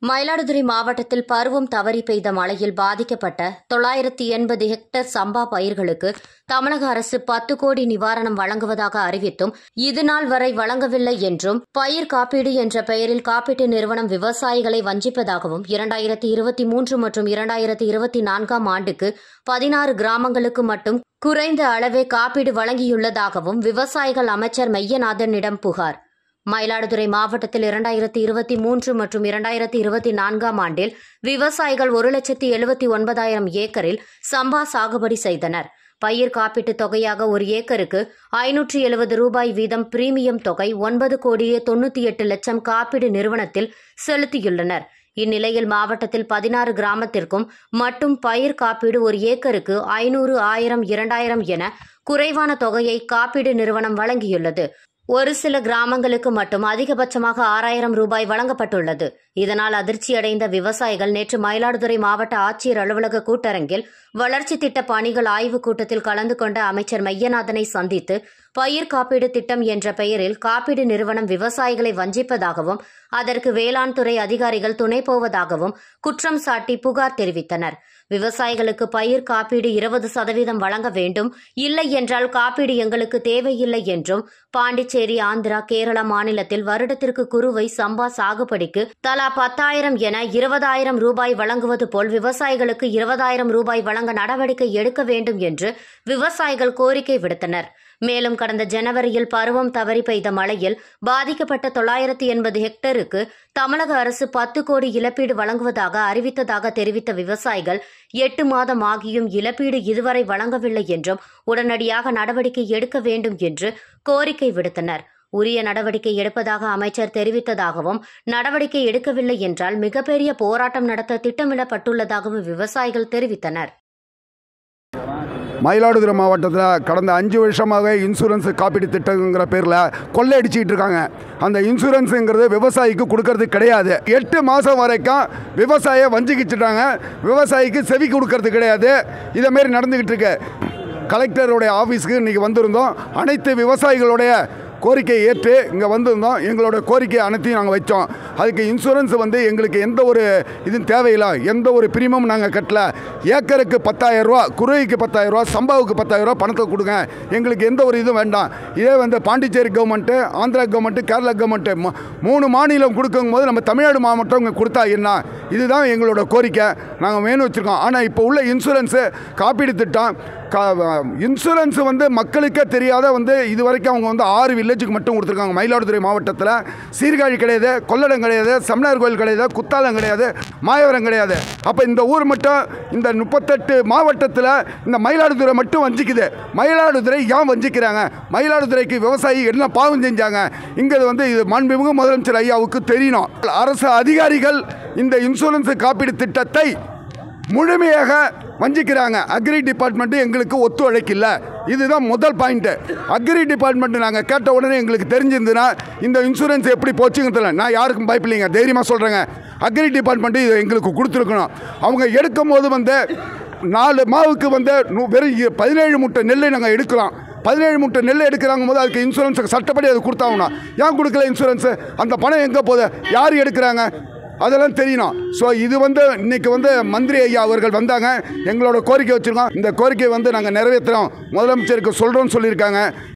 மயிலாடுதுறை மாவட்டத்தில் பருவம் தவறி பெய்த மழையில் பாதிக்கப்பட்ட தொள்ளாயிரத்தி எண்பது ஹெக்டேர் சம்பா பயிர்களுக்கு தமிழக அரசு பத்து கோடி நிவாரணம் வழங்குவதாக அறிவித்தும் இதுநாள் வரை வழங்கவில்லை என்றும் பயிர் காப்பீடு என்ற பெயரில் காப்பீட்டு நிறுவனம் விவசாயிகளை வஞ்சிப்பதாகவும் இரண்டாயிரத்தி இருபத்தி மூன்று மற்றும் இரண்டாயிரத்தி இருபத்தி நான்காம் ஆண்டுக்கு பதினாறு கிராமங்களுக்கு மட்டும் குறைந்த அளவே காப்பீடு வழங்கியுள்ளதாகவும் விவசாயிகள் அமைச்சர் மெய்யநாதனிடம் புகார் மயிலாடுதுறை மாவட்டத்தில் இரண்டாயிரத்தி இருபத்தி மூன்று மற்றும் இரண்டாயிரத்தி இருபத்தி நான்காம் ஆண்டில் விவசாயிகள் ஒரு லட்சத்தி எழுபத்தி ஒன்பதாயிரம் ஏக்கரில் சம்பா சாகுபடி செய்தனர் பயிர் காப்பீட்டுத் தொகையாக ஒரு ஏக்கருக்கு ஐநூற்றி எழுபது ரூபாய் வீதம் பிரீமியம் தொகை ஒன்பது கோடியே தொண்ணூற்றி எட்டு லட்சம் காப்பீடு நிறுவனத்தில் செலுத்தியுள்ளனர் இந்நிலையில் மாவட்டத்தில் பதினாறு கிராமத்திற்கும் மட்டும் பயிர் காப்பீடு ஒரு ஏக்கருக்கு ஐநூறு ஆயிரம் இரண்டாயிரம் என குறைவான தொகையை காப்பீடு நிறுவனம் வழங்கியுள்ளது ஒரு சில கிராமங்களுக்கு மட்டும் அதிகபட்சமாக ஆறாயிரம் ரூபாய் வழங்கப்பட்டுள்ளது இதனால் அதிர்ச்சியடைந்த விவசாயிகள் நேற்று மயிலாடுதுறை மாவட்ட ஆட்சியர் அலுவலக கூட்டரங்கில் வளர்ச்சி திட்ட பணிகள் ஆய்வுக் கூட்டத்தில் கலந்து கொண்ட அமைச்சர் மையநாதனை சந்தித்து பயிர் காப்பீடு திட்டம் என்ற பெயரில் காப்பீடு நிறுவனம் விவசாயிகளை வஞ்சிப்பதாகவும் அதற்கு வேளாண் துறை அதிகாரிகள் துணை போவதாகவும் குற்றம் சாட்டி புகார் தெரிவித்தனர் விவசாயிகளுக்கு பயிர் காப்பீடு இருபது சதவீதம் வழங்க வேண்டும் இல்லை என்றால் காப்பீடு எங்களுக்கு தேவையில்லை என்றும் பாண்டிச்சேரி ஆந்திரா கேரளா மாநிலத்தில் வருடத்திற்கு குறுவை சம்பா சாகுபடிக்கு தலா பத்தாயிரம் என இருபதாயிரம் ரூபாய் வழங்குவது போல் விவசாயிகளுக்கு இருபதாயிரம் ரூபாய் வழங்க நடவடிக்கை எடுக்க வேண்டும் என்று விவசாயிகள் கோரிக்கை விடுத்தனர் மேலும் கடந்த ஜனவரியில் பருவம் தவறி பெய்த மழையில் பாதிக்கப்பட்ட தொள்ளாயிரத்தி எண்பது ஹெக்டருக்கு தமிழக அரசு பத்து கோடி இழப்பீடு வழங்குவதாக அறிவித்ததாக தெரிவித்த விவசாயிகள் எட்டு மாதம் ஆகியும் இழப்பீடு இதுவரை வழங்கவில்லை என்றும் உடனடியாக நடவடிக்கை எடுக்க வேண்டும் என்று கோரிக்கை விடுத்தனர் உரிய நடவடிக்கை எடுப்பதாக அமைச்சர் தெரிவித்ததாகவும் நடவடிக்கை எடுக்கவில்லை என்றால் மிகப்பெரிய போராட்டம் நடத்த திட்டமிடப்பட்டுள்ளதாகவும் விவசாயிகள் தெரிவித்தனர் மயிலாடுதுறை மாவட்டத்தில் கடந்த அஞ்சு வருஷமாக இன்சூரன்ஸ் காப்பீடு திட்டங்கிற பேரில் கொள்ளையடிச்சிட்டு இருக்காங்க அந்த இன்சூரன்ஸுங்கிறது விவசாயிக்கு கொடுக்கறது கிடையாது எட்டு மாதம் வரைக்கும் விவசாயியை வஞ்சிக்கிச்சுட்டாங்க விவசாயிக்கு செவி கொடுக்கறது கிடையாது இதேமாரி நடந்துக்கிட்டு இருக்கு கலெக்டருடைய ஆஃபீஸுக்கு இன்றைக்கி வந்திருந்தோம் அனைத்து விவசாயிகளுடைய கோரிக்கையை ஏற்று இங்கே வந்திருந்தோம் எங்களோட கோரிக்கை அனைத்தையும் நாங்கள் வச்சோம் அதுக்கு இன்சூரன்ஸ் வந்து எங்களுக்கு எந்த ஒரு இதுவும் தேவையில்லை எந்த ஒரு பிரிமியம் நாங்கள் கட்டல ஏக்கருக்கு பத்தாயிரரூவா குருவிக்கு பத்தாயிரரூவா சம்பாவுக்கு பத்தாயிரரூவா பணத்தை கொடுங்க எங்களுக்கு எந்த ஒரு இதுவும் வேண்டாம் இதே வந்து Pondicherry government Andhra government Kerala government மூ- மூணு மாநிலம் கொடுக்கும் போது நம்ம தமிழ்நாடு மாவட்டம் இங்கே கொடுத்தா என்ன இதுதான் எங்களோட கோரிக்கை நாங்கள் மேனு வச்சுருக்கோம் ஆனால் இப்போ உள்ள இன்சூரன்ஸு காப்பீடு திட்டம் கா இன்சூரன்ஸ் வந்து மக்களுக்கே தெரியாத வந்து இது வரைக்கும் அவங்க வந்து ஆறு வில்லேஜுக்கு மட்டும் கொடுத்துருக்காங்க மயிலாடுதுறை மாவட்டத்தில் சீர்காழி கிடையாது கொள்ளடம் கிடையாது செம்மனார் கோயில் கிடையாது குத்தாலம் கிடையாது மாயவரம் கிடையாது அப்போ இந்த ஊர் மட்டும் இந்த முப்பத்தெட்டு மாவட்டத்தில் இந்த மயிலாடுதுறை மட்டும் வஞ்சிக்குது மயிலாடுதுறை ஏன் வஞ்சிக்கிறாங்க மயிலாடுதுறைக்கு விவசாயி என்ன பாவம் செஞ்சாங்க இங்கே வந்து இது மாண்புமிகு முதலமைச்சர் ஐயாவுக்கு தெரியணும் அரசு அதிகாரிகள் இந்த இன்சூரன்ஸ் காப்பீடு திட்டத்தை முழுமையாக வஞ்சிக்கிறாங்க அக்ரி டிபார்ட்மெண்ட்டு எங்களுக்கு ஒத்துழைக்கல இதுதான் முதல் பாயிண்ட்டு அக்ரி டிபார்ட்மெண்ட் நாங்கள் கேட்ட உடனே எங்களுக்கு தெரிஞ்சிருந்துன்னா இந்த இன்சூரன்ஸ் எப்படி போச்சுங்க தெரியல நான் யாருக்கும் பயப்பில்லைங்க தைரியமாக சொல்கிறேங்க அக்ரி டிபார்ட்மெண்ட்டு இது எங்களுக்கு கொடுத்துருக்கணும் அவங்க எடுக்கும் போது வந்து நாலு மாவுக்கு வந்து நூ- வெறும் இ- பதினேழு முட்டை நெல்லை நாங்கள் எடுக்கலாம் பதினேழு முட்டை நெல் எடுக்கிறாங்க போது அதுக்கு இன்சூரன்ஸ் சட்டப்படி அது கொடுத்தாகணும் ஏன் கொடுக்கல இன்சூரன்ஸு அந்த பணம் எங்கே போகுது யார் எடுக்கிறாங்க அதெல்லாம் தெரியணும் ஸோ இது வந்து இன்னைக்கு வந்து மந்திரி ஐயா அவர்கள் வந்தாங்க எங்களோட கோரிக்கை வச்சுருக்கோம் இந்த கோரிக்கையை வந்து நாங்கள் நிறைவேற்றுறோம் முதலமைச்சருக்கு சொல்கிறோன்னு சொல்லியிருக்காங்க